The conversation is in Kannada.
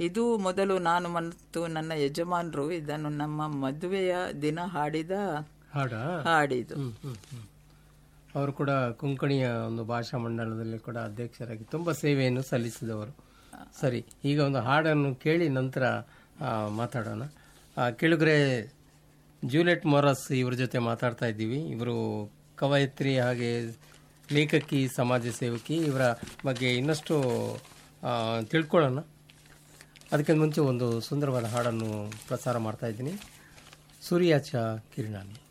ಇದು ಮೊದಲು ನಾನು ಮತ್ತು ನನ್ನ ಯಜಮಾನರು ಇದನ್ನು ನಮ್ಮ ಮದುವೆಯ ದಿನ ಹಾಡಿದ ಹಾಡ ಹಾಡಿದು ಹ್ಮ್, ಹ್ಮ್, ಹ್ಮ್. ಅವರು ಕೂಡ ಕೊಂಕಣಿಯ ಒಂದು ಭಾಷಾ ಮಂಡಲದಲ್ಲಿ ಕೂಡ ಅಧ್ಯಕ್ಷರಾಗಿ ತುಂಬಾ ಸೇವೆಯನ್ನು ಸಲ್ಲಿಸಿದವರು ಸರಿ ಈಗ ಒಂದು ಹಾಡನ್ನು ಕೇಳಿ ನಂತರ ಆ, ಮಾತಾಡೋಣ ಆ, ಕೇಳುಗರೆ ಜೂಲಿಯಟ್ ಮೊರಸ್ ಇವ್ರ ಜೊತೆ ಮಾತಾಡ್ತಾ ಇದ್ದೀವಿ ಇವರು ಕವಯತ್ರಿ ಹಾಗೆ ಲೇಖಕಿ ಸಮಾಜ ಸೇವಕಿ ಇವರ ಬಗ್ಗೆ ಇನ್ನಷ್ಟು ಆ, ತಿಳ್ಕೊಳ್ಳೋಣ ಅದಕ್ಕಿಂತ ಮುಂಚೆ ಒಂದು ಸುಂದರವಾದ ಹಾಡನ್ನು ಪ್ರಸಾರ ಮಾಡ್ತಾ ಇದ್ದೀನಿ ಸೂರ್ಯಾಚ ಕಿರಣಾನಿ